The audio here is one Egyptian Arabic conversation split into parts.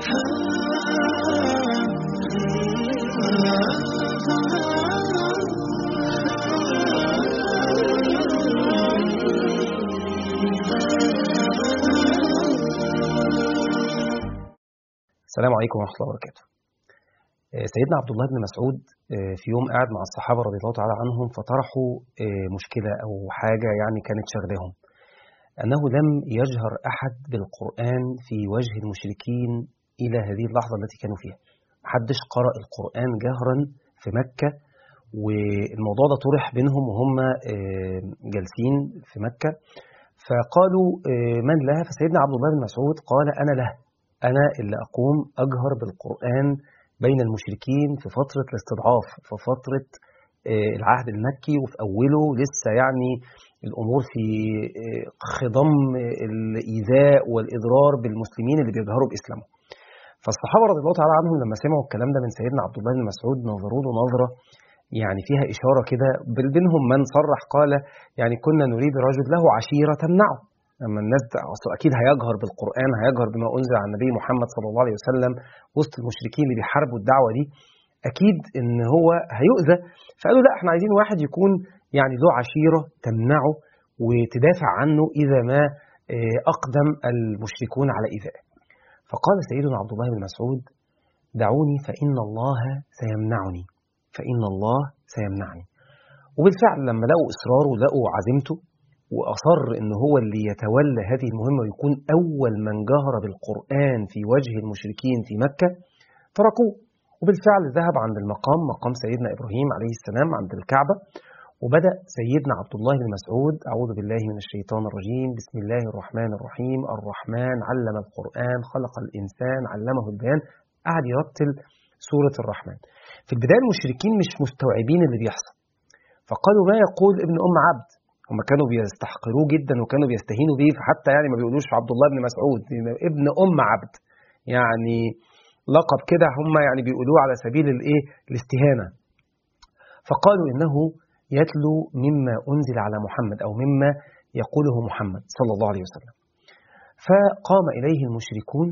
السلام عليكم ورحمة الله وبركاته. سيدنا عبد الله بن مسعود في يوم قاعد مع الصحابة رضي الله تعالى عنهم فطرحوا مشكلة أو حاجة يعني كانت شغلهم أنه لم يجهر أحد بالقرآن في وجه المشركين إلى هذه اللحظة التي كانوا فيها. محدش قرأ القرآن جهرا في مكة والموضوع ده طرح بينهم وهم جالسين في مكة فقالوا من لها فسيدنا عبد الله بن مسعود قال أنا له أنا اللي أقوم أجهر بالقرآن بين المشركين في فترة الاستضعاف في فترة العهد المكي وفي أوله لسه يعني الأمور في خضم الإيذاء والإضرار بالمسلمين اللي بيجهروا بإسلامهم فالصحابة رضي الله تعالى عنهم لما سمعوا الكلام ده من سيدنا عبد الله بن مسعود نظروا له نظرة يعني فيها إشارة كده بينهم من صرح قال يعني كنا نريد رجل له عشيرة تمنعه لما الناس اكيد هيجهر بالقران هيجهر بما انزل على النبي محمد صلى الله عليه وسلم وسط المشركين اللي بيحاربوا الدعوه دي اكيد ان هو هيؤذى فقالوا لا احنا عايزين واحد يكون يعني ذو عشيره تمنعه وتدافع عنه اذا ما اقدم المشركون على ايذائه فقال سيدنا عبد الله بن مسعود دعوني فان الله سيمنعني فان الله سيمنعني وبالفعل لما لقوا اصراره ولقوا عزيمته وأصر إن هو اللي يتولى هذه المهمة ويكون أول من جهر بالقرآن في وجه المشركين في مكة تركوه وبالفعل ذهب عند المقام مقام سيدنا إبراهيم عليه السلام عند الكعبة وبدأ سيدنا عبد الله بن مسعود أعوذ بالله من الشيطان الرجيم بسم الله الرحمن الرحيم الرحمن علم القرآن خلق الإنسان علمه البيان قعد يرتل سورة الرحمن في البداية المشركين مش مستوعبين اللي بيحصل فقالوا ما يقول ابن أم عبد هم كانوا بيستحقروه جدا وكانوا بيستهينوا بيه فحتى يعني ما بيقولوش عبد الله بن مسعود ابن ام عبد يعني لقب كده هم يعني بيقولوه على سبيل الايه الاستهانه فقالوا انه يتلو مما انزل على محمد او مما يقوله محمد صلى الله عليه وسلم فقام اليه المشركون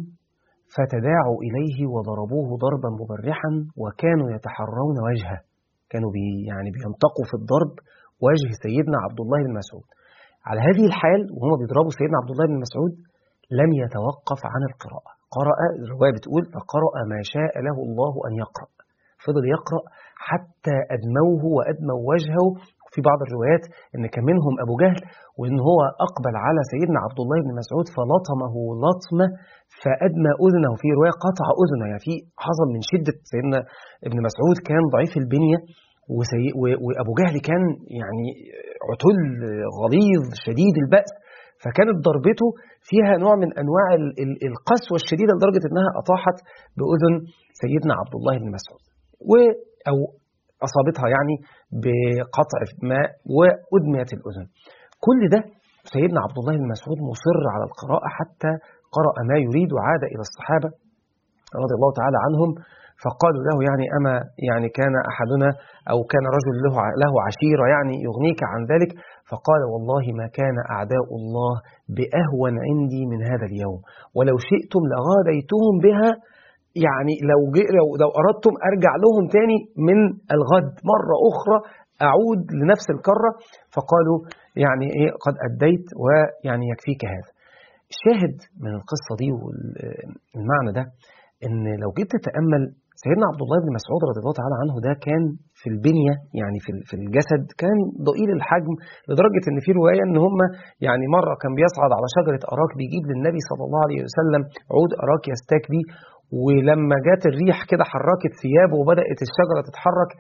فتداعوا اليه وضربوه ضربا مبرحا وكانوا يتحرون وجهه كانوا بي يعني بينطقوا في الضرب وجه سيدنا عبد الله بن مسعود على هذه الحال وهم بيضربوا سيدنا عبد الله بن مسعود لم يتوقف عن القراءة قرأ الرواية بتقول فقرأ ما شاء له الله أن يقرأ فضل يقرأ حتى أدموه وأدموا وجهه في بعض الروايات ان كان منهم ابو جهل وان هو اقبل على سيدنا عبد الله بن مسعود فلطمه لطمه فادمى اذنه في روايه قطع اذنه يعني في حصل من شده سيدنا ابن مسعود كان ضعيف البنيه وسي... وابو جهل كان يعني عتل غليظ شديد البأس فكانت ضربته فيها نوع من انواع القسوه الشديده لدرجه انها اطاحت باذن سيدنا عبد الله بن مسعود و او اصابتها يعني بقطع ماء وادميت الاذن كل ده سيدنا عبد الله بن مسعود مصر على القراءه حتى قرأ ما يريد وعاد الى الصحابه رضي الله تعالى عنهم فقالوا له يعني أما يعني كان أحدنا أو كان رجل له له عشيرة يعني يغنيك عن ذلك فقال والله ما كان أعداء الله بأهون عندي من هذا اليوم ولو شئتم لغاديتهم بها يعني لو لو لو أردتم أرجع لهم تاني من الغد مرة أخرى أعود لنفس الكرة فقالوا يعني إيه قد أديت ويعني يكفيك هذا الشاهد من القصة دي والمعنى ده ان لو جيت تتامل سيدنا عبد الله بن مسعود رضي الله تعالى عنه ده كان في البنيه يعني في في الجسد كان ضئيل الحجم لدرجه ان في روايه ان هم يعني مره كان بيصعد على شجره اراك بيجيب للنبي صلى الله عليه وسلم عود اراك يستاك بيه ولما جت الريح كده حركت ثيابه وبدات الشجره تتحرك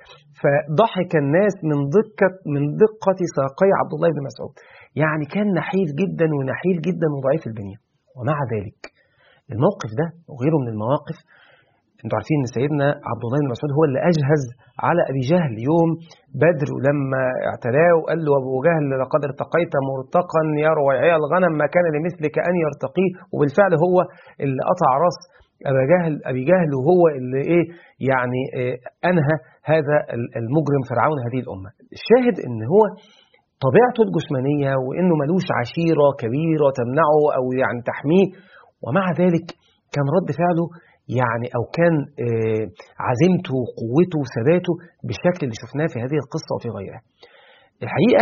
فضحك الناس من دقه من دقه ساقي عبد الله بن مسعود يعني كان نحيف جدا ونحيل جدا وضعيف البنيه ومع ذلك الموقف ده وغيره من المواقف انتوا عارفين ان سيدنا عبد الله بن مسعود هو اللي اجهز على ابي جهل يوم بدر لما اعتلاه وقال له ابو جهل لقد ارتقيت مرتقا يا رويعي الغنم ما كان لمثلك ان يرتقيه وبالفعل هو اللي قطع راس ابي جهل ابي جهل وهو اللي ايه يعني إيه انهى هذا المجرم فرعون هذه الامه الشاهد ان هو طبيعته الجسمانيه وانه ملوش عشيره كبيره تمنعه او يعني تحميه ومع ذلك كان رد فعله يعني أو كان عزيمته وقوته وثباته بالشكل اللي شفناه في هذه القصة وفي غيرها الحقيقة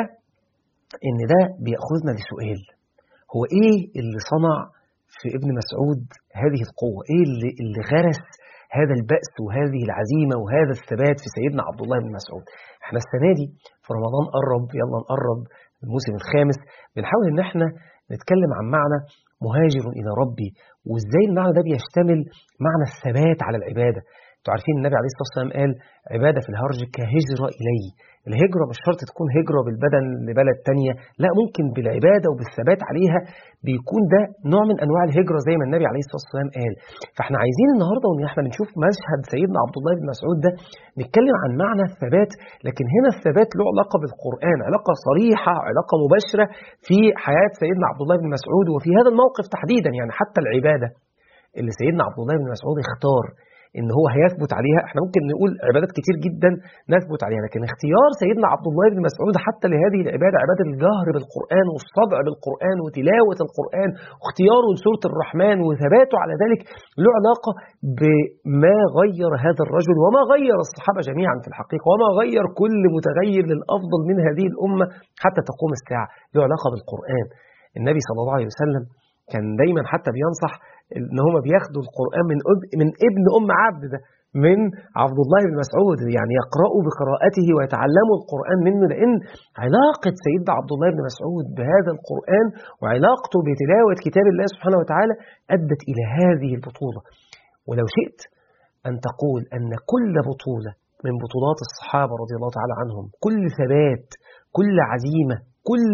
إن ده بيأخذنا لسؤال هو إيه اللي صنع في ابن مسعود هذه القوة إيه اللي, اللي غرس هذا البأس وهذه العزيمة وهذا الثبات في سيدنا عبد الله بن مسعود احنا السنة دي في رمضان قرب يلا نقرب الموسم الخامس بنحاول ان احنا نتكلم عن معنى مهاجر إلى ربي وإزاي المعنى ده بيشتمل معنى الثبات على العبادة انتوا عارفين النبي عليه الصلاة والسلام قال عبادة في الهرج كهجرة إلي الهجرة مش شرط تكون هجرة بالبدن لبلد تانية لا ممكن بالعبادة وبالثبات عليها بيكون ده نوع من أنواع الهجرة زي ما النبي عليه الصلاة والسلام قال فاحنا عايزين النهاردة وان احنا بنشوف مشهد سيدنا عبد الله بن مسعود ده نتكلم عن معنى الثبات لكن هنا الثبات له علاقة بالقرآن علاقة صريحة علاقة مباشرة في حياة سيدنا عبد الله بن مسعود وفي هذا الموقف تحديدا يعني حتى العبادة اللي سيدنا عبد الله بن مسعود اختار ان هو هيثبت عليها احنا ممكن نقول عبادات كتير جدا نثبت عليها لكن اختيار سيدنا عبد الله بن مسعود حتى لهذه العباده عباده الجهر بالقران والصدع بالقران وتلاوه القران واختياره لسوره الرحمن وثباته على ذلك له علاقه بما غير هذا الرجل وما غير الصحابه جميعا في الحقيقه وما غير كل متغير للافضل من هذه الامه حتى تقوم الساعه له علاقه بالقران النبي صلى الله عليه وسلم كان دايما حتى بينصح ان هم بياخدوا القران من من ابن ام عبد ده من عبد الله بن مسعود يعني يقرأوا بقراءته ويتعلموا القرآن منه لأن علاقة سيدنا عبد الله بن مسعود بهذا القرآن وعلاقته بتلاوة كتاب الله سبحانه وتعالى أدت إلى هذه البطولة ولو شئت أن تقول أن كل بطولة من بطولات الصحابة رضي الله تعالى عنهم كل ثبات كل عزيمة كل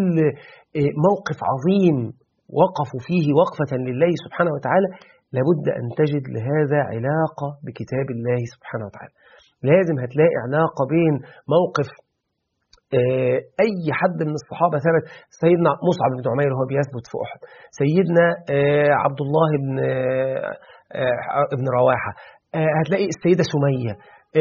موقف عظيم وقفوا فيه وقفة لله سبحانه وتعالى لابد أن تجد لهذا علاقة بكتاب الله سبحانه وتعالى لازم هتلاقي علاقة بين موقف أي حد من الصحابة ثبت سيدنا مصعب بن عمير وهو بيثبت في أحد سيدنا عبد الله بن ابن رواحة هتلاقي السيدة سمية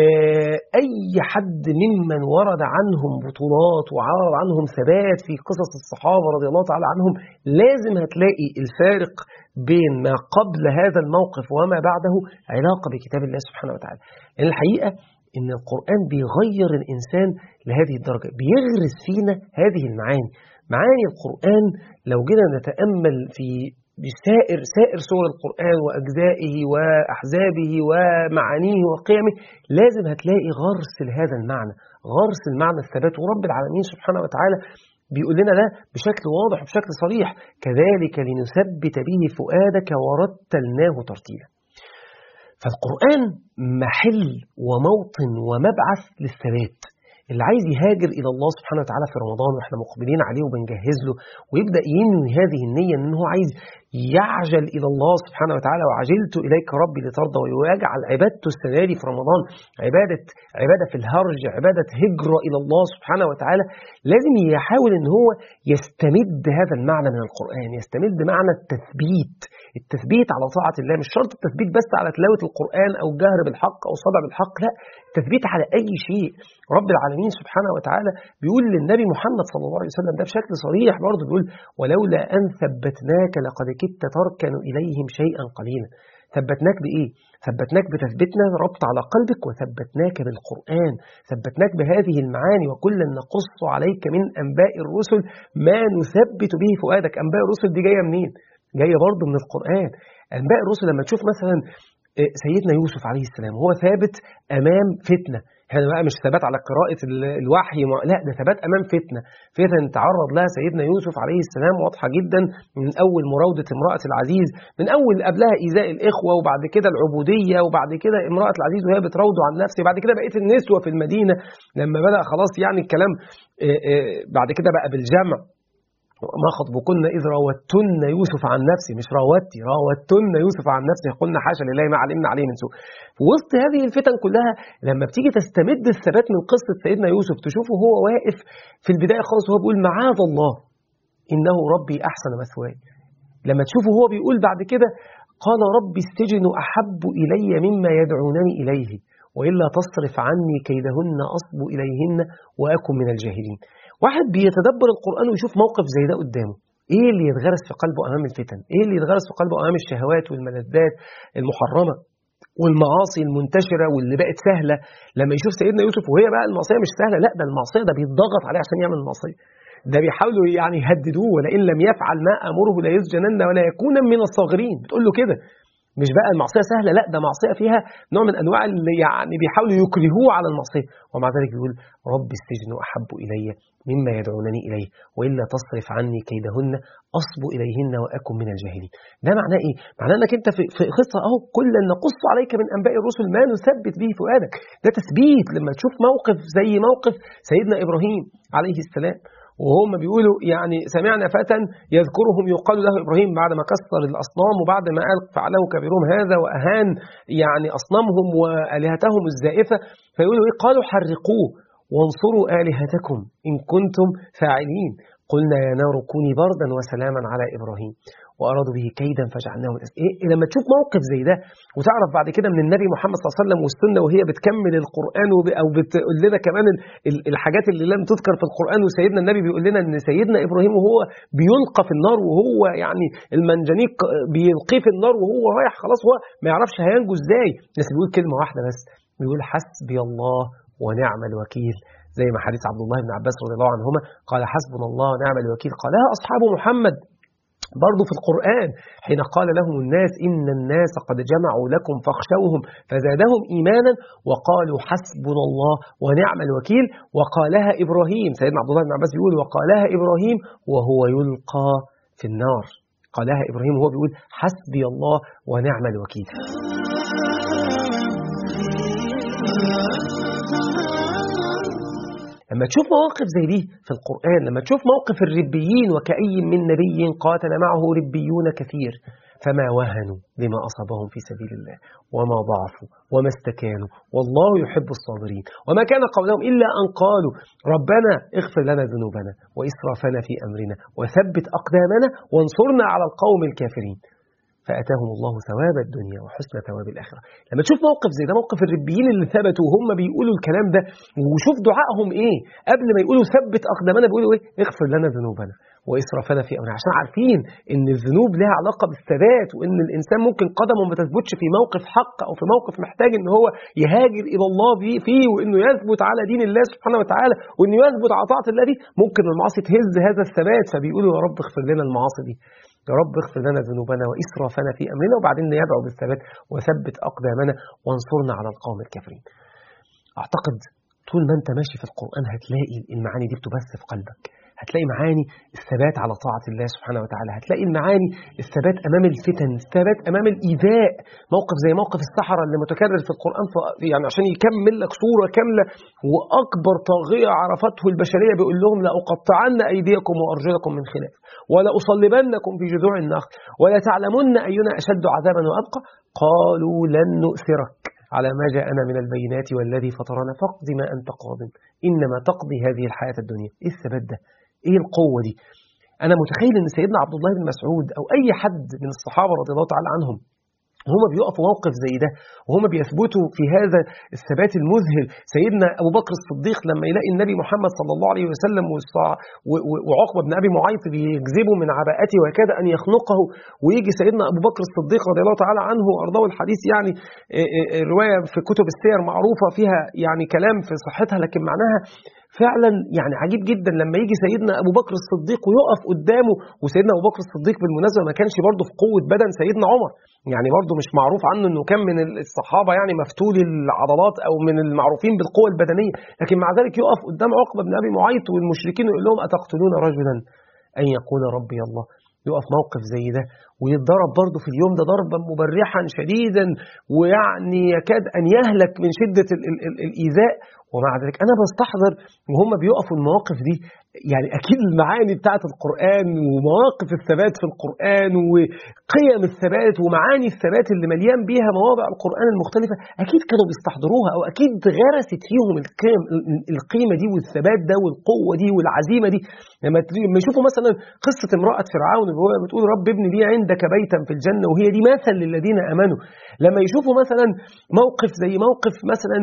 أي حد ممن ورد عنهم بطولات وعرض عنهم ثبات في قصص الصحابة رضي الله تعالى عنهم لازم هتلاقي الفارق بين ما قبل هذا الموقف وما بعده علاقة بكتاب الله سبحانه وتعالى لأن الحقيقة إن القرآن بيغير الإنسان لهذه الدرجة بيغرس فينا هذه المعاني معاني القرآن لو جينا نتأمل في بسائر سائر سور القرآن وأجزائه وأحزابه ومعانيه وقيمه لازم هتلاقي غرس لهذا المعنى غرس المعنى الثبات ورب العالمين سبحانه وتعالى بيقول لنا ده بشكل واضح وبشكل صريح كذلك لنثبت به فؤادك ورتلناه ترتيلا فالقرآن محل وموطن ومبعث للثبات اللي عايز يهاجر إلى الله سبحانه وتعالى في رمضان وإحنا مقبلين عليه وبنجهز له ويبدأ ينوي هذه النية إن هو عايز يعجل إلى الله سبحانه وتعالى وعجلت إليك ربي لترضى ويجعل عبادته السنة دي في رمضان عبادة عبادة في الهرج عبادة هجرة إلى الله سبحانه وتعالى لازم يحاول إن هو يستمد هذا المعنى من القرآن يستمد معنى التثبيت التثبيت على طاعة الله مش شرط التثبيت بس على تلاوة القرآن أو الجهر بالحق أو صدع بالحق لا التثبيت على أي شيء رب العالمين سبحانه وتعالى بيقول للنبي محمد صلى الله عليه وسلم ده بشكل صريح برضه بيقول ولولا أن ثبتناك لقد كدت تركن إليهم شيئا قليلا ثبتناك بإيه؟ ثبتناك بتثبيتنا ربط على قلبك وثبتناك بالقرآن ثبتناك بهذه المعاني وكلا نقص عليك من أنباء الرسل ما نثبت به فؤادك أنباء الرسل دي جاية منين؟ جاية برضه من القرآن أنباء الرسل لما تشوف مثلا سيدنا يوسف عليه السلام هو ثابت أمام فتنة هذا بقى مش ثبات على قراءة الوحي لا ده ثبات أمام فتنة فتنة تعرض لها سيدنا يوسف عليه السلام واضحة جدا من أول مراودة امرأة العزيز من أول قبلها إيذاء الإخوة وبعد كده العبودية وبعد كده امرأة العزيز وهي بتراوده عن نفسه بعد كده بقيت النسوة في المدينة لما بدأ خلاص يعني الكلام بعد كده بقى بالجمع ما خطبكن إذ راوتن يوسف عن نفسه مش راوتي راوتن يوسف عن نفسه قلنا حاشا لله ما علمنا عليه من سوء في وسط هذه الفتن كلها لما بتيجي تستمد الثبات من قصة سيدنا يوسف تشوفه هو واقف في البداية خالص وهو بيقول معاذ الله إنه ربي أحسن مثواي لما تشوفه هو بيقول بعد كده قال ربي السجن أحب إلي مما يدعونني إليه وإلا تصرف عني كيدهن أصب إليهن وأكن من الجاهلين واحد بيتدبر القرآن ويشوف موقف زي ده قدامه ايه اللي يتغرس في قلبه امام الفتن ايه اللي يتغرس في قلبه امام الشهوات والملذات المحرمه والمعاصي المنتشره واللي بقت سهله لما يشوف سيدنا يوسف وهي بقى المعصيه مش سهله لا ده المعصيه ده بيتضغط عليه عشان يعمل المعصيه ده بيحاولوا يعني يهددوه ولئن لم يفعل ما امره لا يسجنن ولا يكون من الصاغرين بتقول له كده مش بقى المعصيه سهله لا ده معصيه فيها نوع من انواع اللي يعني بيحاولوا يكرهوه على المعصيه ومع ذلك يقول رب السجن احب الي مما يدعونني اليه والا تصرف عني كيدهن اصب اليهن واكن من الجاهلين ده معناه ايه معناه انك انت في, في قصه اهو كلا نقص عليك من انباء الرسل ما نثبت به فؤادك ده تثبيت لما تشوف موقف زي موقف سيدنا ابراهيم عليه السلام وهم بيقولوا يعني سمعنا فتى يذكرهم يقال له ابراهيم بعد ما كسر الاصنام وبعد ما قال فعله كبيرهم هذا واهان يعني اصنامهم والهتهم الزائفه فيقولوا ايه قالوا حرقوه وانصروا الهتكم ان كنتم فاعلين قلنا يا نار كوني بردا وسلاما على ابراهيم وارادوا به كيدا فجعلناهم إيه لما تشوف موقف زي ده وتعرف بعد كده من النبي محمد صلى الله عليه وسلم والسنه وهي بتكمل القران او بتقول لنا كمان الحاجات اللي لم تذكر في القران وسيدنا النبي بيقول لنا ان سيدنا ابراهيم وهو بيلقى في النار وهو يعني المنجنيق بيلقيه في النار وهو رايح خلاص هو ما يعرفش هينجو ازاي بس بيقول كلمه واحده بس بيقول حسبي الله ونعم الوكيل زي ما حديث عبد الله بن عباس رضي الله عنهما قال حسبنا الله ونعم الوكيل قالها اصحاب محمد برضه في القرآن حين قال لهم الناس إن الناس قد جمعوا لكم فاخشوهم فزادهم إيمانا وقالوا حسبنا الله ونعم الوكيل وقالها إبراهيم سيدنا عبد الله بن عباس بيقول وقالها إبراهيم وهو يلقى في النار قالها إبراهيم وهو بيقول حسبي الله ونعم الوكيل لما تشوف مواقف زي دي في القرآن لما تشوف موقف الربيين وكأي من نبي قاتل معه ربيون كثير فما وهنوا لما أصابهم في سبيل الله وما ضعفوا وما استكانوا والله يحب الصابرين وما كان قولهم إلا أن قالوا ربنا اغفر لنا ذنوبنا وإسرافنا في أمرنا وثبت أقدامنا وانصرنا على القوم الكافرين فأتاهم الله ثواب الدنيا وحسن ثواب الآخرة لما تشوف موقف زي ده موقف الربيين اللي ثبتوا وهم بيقولوا الكلام ده وشوف دعائهم إيه قبل ما يقولوا ثبت أقدامنا بيقولوا إيه اغفر لنا ذنوبنا وإسرافنا في أمرنا عشان عارفين إن الذنوب لها علاقة بالثبات وإن الإنسان ممكن قدمه ما تثبتش في موقف حق أو في موقف محتاج إن هو يهاجر إلى الله فيه وإنه يثبت على دين الله سبحانه وتعالى وإنه يثبت على طاعة الله دي ممكن المعاصي تهز هذا الثبات فبيقولوا يا رب اغفر لنا المعاصي دي يا رب اغفر لنا ذنوبنا وإسرافنا في أمرنا وبعدين يدعو بالثبات وثبت أقدامنا وانصرنا على القوم الكافرين أعتقد طول ما أنت ماشي في القرآن هتلاقي المعاني دي بتبث في قلبك هتلاقي معاني الثبات على طاعة الله سبحانه وتعالى هتلاقي المعاني الثبات أمام الفتن الثبات أمام الإيذاء موقف زي موقف السحرة اللي متكرر في القرآن يعني عشان يكمل لك صورة كاملة وأكبر طاغية عرفته البشرية بيقول لهم لأقطعن أيديكم وأرجلكم من خلاف ولا أصلبنكم في جذوع النخل ولا تعلمن أينا أشد عذابا وأبقى قالوا لن نؤثرك على ما جاءنا من البينات والذي فطرنا فاقض ما أنت قاض إنما تقضي هذه الحياة الدنيا إيه الثبات ده إيه القوة دي أنا متخيل أن سيدنا عبد الله بن مسعود أو أي حد من الصحابة رضي الله تعالى عنهم هما بيقفوا موقف زي ده وهما بيثبتوا في هذا الثبات المذهل سيدنا أبو بكر الصديق لما يلاقي النبي محمد صلى الله عليه وسلم وعقبة بن أبي معيط بيجذبه من عباءته وكاد أن يخنقه ويجي سيدنا أبو بكر الصديق رضي الله تعالى عنه وأرضاه الحديث يعني الرواية في كتب السير معروفة فيها يعني كلام في صحتها لكن معناها فعلا يعني عجيب جدا لما يجي سيدنا ابو بكر الصديق ويقف قدامه وسيدنا ابو بكر الصديق بالمناسبه ما كانش برضه في قوه بدن سيدنا عمر يعني برضه مش معروف عنه انه كان من الصحابه يعني مفتول العضلات او من المعروفين بالقوه البدنيه لكن مع ذلك يقف قدام عقبه بن ابي معيط والمشركين ويقول لهم اتقتلون رجلا ان يقول ربي الله يقف موقف زي ده ويتضرب برضه في اليوم ده ضربا مبرحا شديدا ويعني يكاد ان يهلك من شده ال ال ال الايذاء ومع ذلك انا بستحضر وهم بيقفوا المواقف دي يعني اكيد المعاني بتاعه القران ومواقف الثبات في القران وقيم الثبات ومعاني الثبات اللي مليان بيها مواضع القران المختلفه اكيد كانوا بيستحضروها او اكيد غرست فيهم القيم القيمه دي والثبات ده والقوه دي والعزيمه دي لما لما يشوفوا مثلا قصه امراه فرعون اللي هو بتقول رب ابن لي عندك بيتا في الجنه وهي دي مثل للذين امنوا لما يشوفوا مثلا موقف زي موقف مثلا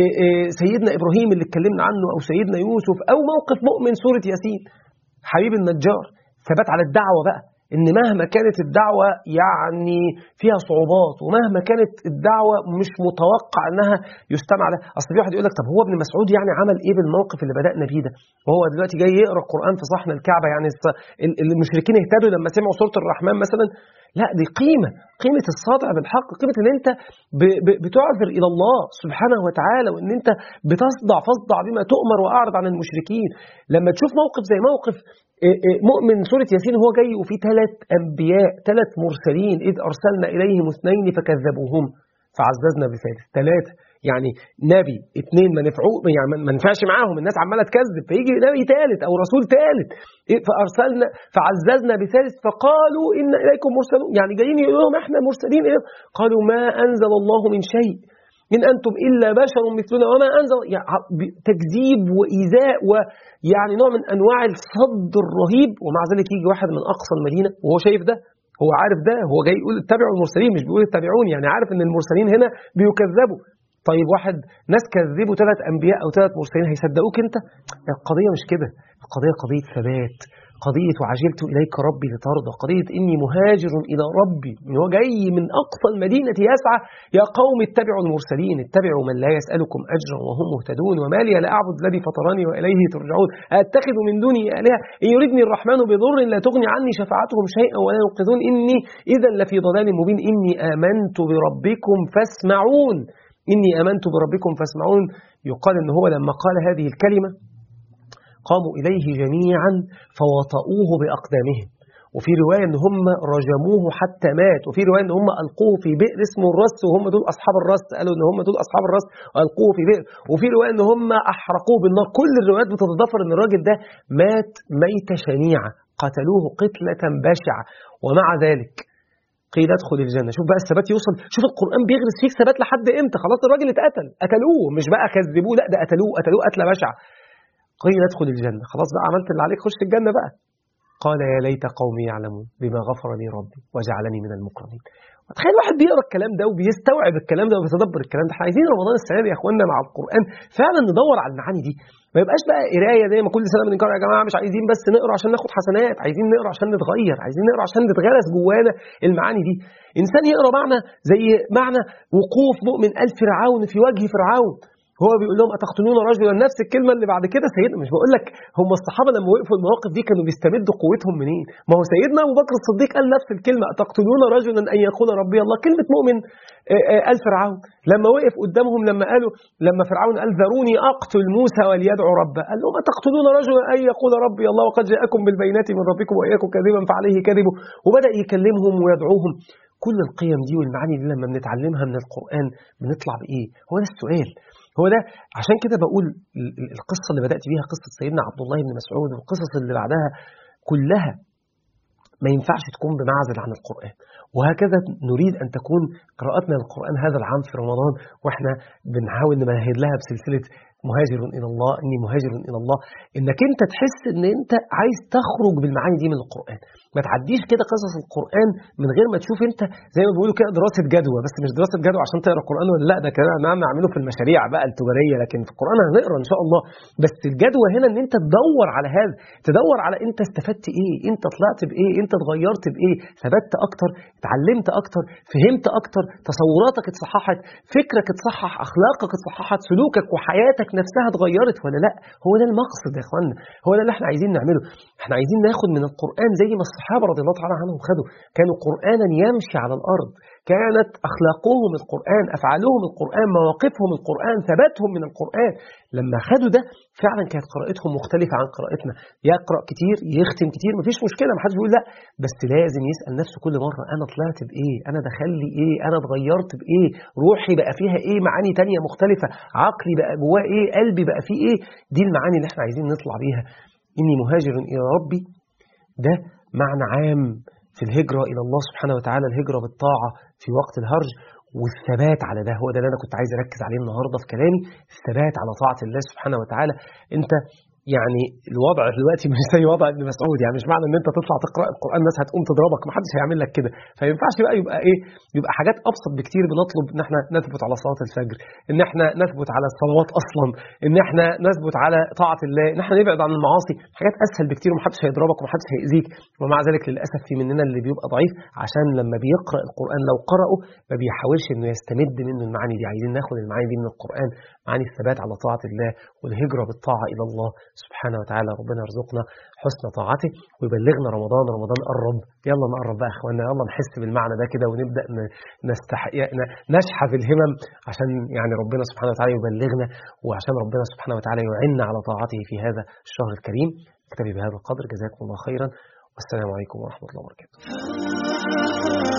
سيدنا ابراهيم اللي اتكلمنا عنه او سيدنا يوسف او موقف مؤمن سوره ياسين حبيب النجار ثبات على الدعوه بقى ان مهما كانت الدعوه يعني فيها صعوبات ومهما كانت الدعوه مش متوقع انها يستمع لها اصل في واحد يقول لك طب هو ابن مسعود يعني عمل ايه بالموقف اللي بدانا بيه ده وهو دلوقتي جاي يقرا القران في صحن الكعبه يعني الص- ال- المشركين اهتدوا لما سمعوا سوره الرحمن مثلا لا دي قيمه قيمه الصادع بالحق قيمه ان انت ب- ب- بتعذر الى الله سبحانه وتعالى وان انت بتصدع فاصدع بما تؤمر واعرض عن المشركين لما تشوف موقف زي موقف إيه إيه مؤمن سورة ياسين هو جاي وفي ثلاث أنبياء ثلاث مرسلين إذ أرسلنا إليهم اثنين فكذبوهم فعززنا بثالث ثلاثة يعني نبي اثنين ما نفعوا يعني ما نفعش معاهم الناس عمالة تكذب فيجي نبي ثالث أو رسول ثالث إيه فأرسلنا فعززنا بثالث فقالوا إن إليكم مرسلون يعني جايين يقولوا لهم إحنا مرسلين إيه قالوا ما أنزل الله من شيء إن أنتم إلا بشر مثلنا وما أنزل يعني ب- تكذيب وإيذاء ويعني نوع من أنواع الصد الرهيب ومع ذلك يجي واحد من أقصى المدينة وهو شايف ده هو عارف ده هو جاي يقول اتبعوا المرسلين مش بيقول اتبعوني يعني عارف ان المرسلين هنا بيكذبوا طيب واحد ناس كذبوا ثلاث انبياء او ثلاث مرسلين هيصدقوك انت القضيه مش كده القضيه قضيه ثبات قضية وعجلت إليك ربي لترضى قضية إني مهاجر إلى ربي من هو جاي من أقصى المدينة يسعى يا قوم اتبعوا المرسلين اتبعوا من لا يسألكم أجرا وهم مهتدون وما لي لا أعبد الذي فطرني وإليه ترجعون أتخذ من دونه آلهة إن يردني الرحمن بضر لا تغني عني شفاعتهم شيئا ولا ينقذون إني إذا لفي ضلال مبين إني آمنت بربكم فاسمعون إني آمنت بربكم فاسمعون يقال إن هو لما قال هذه الكلمة قاموا إليه جميعا فوطئوه بأقدامهم وفي رواية إن هم رجموه حتى مات وفي رواية إن هم ألقوه في بئر اسمه الرس وهم دول أصحاب الرس قالوا إن هم دول أصحاب الرس وألقوه في بئر وفي رواية إن هم أحرقوه بالنار كل الروايات بتتضافر إن الراجل ده مات ميتة شنيعة قتلوه قتلة بشعة ومع ذلك قيل ادخل الجنه شوف بقى الثبات يوصل شوف القران بيغرس فيك ثبات لحد امتى خلاص الراجل اتقتل قتلوه مش بقى كذبوه لا ده قتلوه قتلوه قتله بشعه قيل ادخل الجنة خلاص بقى عملت اللي عليك خش الجنة بقى قال يا ليت قومي يعلمون بما غفر لي ربي وجعلني من المكرمين تخيل واحد بيقرا الكلام ده وبيستوعب الكلام ده وبيتدبر الكلام ده احنا عايزين رمضان السنه دي يا اخوانا مع القران فعلا ندور على المعاني دي ما يبقاش بقى قرايه زي ما كل سنه بنقرا يا جماعه مش عايزين بس نقرا عشان ناخد حسنات عايزين نقرا عشان نتغير عايزين نقرا عشان نتغرس جوانا المعاني دي انسان يقرا معنى زي معنى وقوف مؤمن ال فرعون في وجه فرعون هو بيقول لهم اتقتلون رجلا نفس الكلمه اللي بعد كده سيدنا مش بقول لك هم الصحابه لما وقفوا المواقف دي كانوا بيستمدوا قوتهم منين؟ ما هو سيدنا ابو بكر الصديق قال نفس الكلمه اتقتلون رجلا ان يقول ربي الله كلمه مؤمن قال فرعون لما وقف قدامهم لما قالوا لما فرعون قال ذروني اقتل موسى وليدعو ربه قال لهم اتقتلون رجلا ان يقول ربي الله وقد جاءكم بالبينات من ربكم واياكم كاذبا فعليه كذبه وبدا يكلمهم ويدعوهم كل القيم دي والمعاني دي لما بنتعلمها من القران بنطلع بايه؟ هو ده السؤال هو ده عشان كده بقول القصة اللي بدأت بيها قصة سيدنا عبد الله بن مسعود والقصص اللي بعدها كلها ما ينفعش تكون بمعزل عن القرآن وهكذا نريد أن تكون قراءتنا للقرآن هذا العام في رمضان وإحنا بنحاول نمهد لها بسلسلة مهاجر إلى الله إني مهاجر إلى الله إنك أنت تحس إن أنت عايز تخرج بالمعاني دي من القرآن ما تعديش كده قصص القرآن من غير ما تشوف أنت زي ما بيقولوا كده دراسة جدوى بس مش دراسة جدوى عشان تقرا القرآن ولا لا ده كلام نعم نعمله في المشاريع بقى التجارية لكن في القرآن هنقرا إن شاء الله بس الجدوى هنا إن أنت تدور على هذا تدور على أنت استفدت إيه أنت طلعت بإيه أنت اتغيرت بإيه ثبت أكتر اتعلمت أكتر فهمت أكتر تصوراتك اتصححت فكرك اتصحح أخلاقك اتصححت سلوكك وحياتك نفسها اتغيرت ولا لا هو ده المقصد يا اخوانا هو ده اللي احنا عايزين نعمله احنا عايزين ناخد من القرآن زي ما الصحابة رضي الله تعالى عنهم خدوا كانوا قرآنا يمشي على الأرض كانت أخلاقهم القرآن أفعالهم القرآن مواقفهم القرآن ثباتهم من القرآن لما خدوا ده فعلا كانت قراءتهم مختلفة عن قراءتنا يقرأ كتير يختم كتير مفيش مشكلة محدش بيقول لا بس لازم يسأل نفسه كل مرة أنا طلعت بإيه أنا دخل لي إيه أنا اتغيرت بإيه روحي بقى فيها إيه معاني تانية مختلفة عقلي بقى جواه إيه قلبي بقى فيه إيه دي المعاني اللي احنا عايزين نطلع بيها إني مهاجر إلى ربي ده معنى عام في الهجرة إلى الله سبحانه وتعالى الهجرة بالطاعة في وقت الهرج والثبات على ده هو ده اللي أنا كنت عايز أركز عليه النهاردة في كلامي الثبات على طاعة الله سبحانه وتعالى أنت يعني الوضع دلوقتي مش زي وضع ابن مسعود يعني مش معنى ان انت تطلع تقرا القران الناس هتقوم تضربك ما حدش هيعمل لك كده فما ينفعش بقى يبقى ايه يبقى حاجات ابسط بكتير بنطلب ان احنا نثبت على صلاه الفجر ان احنا نثبت على الصلوات اصلا ان احنا نثبت على طاعه الله ان احنا نبعد عن المعاصي حاجات اسهل بكتير ومحدش هيضربك ومحدش هيأذيك ومع ذلك للاسف في مننا اللي بيبقى ضعيف عشان لما بيقرا القران لو قرأه ما بيحاولش انه يستمد منه المعاني دي عايزين ناخد المعاني دي من القران معاني الثبات على طاعه الله والهجره بالطاعه الى الله سبحانه وتعالى ربنا يرزقنا حسن طاعته ويبلغنا رمضان رمضان قرب يلا نقرب بقى يا اخوانا يلا نحس بالمعنى ده كده ونبدا نستحق نشحذ الهمم عشان يعني ربنا سبحانه وتعالى يبلغنا وعشان ربنا سبحانه وتعالى يعنا على طاعته في هذا الشهر الكريم اكتفي بهذا القدر جزاكم الله خيرا والسلام عليكم ورحمه الله وبركاته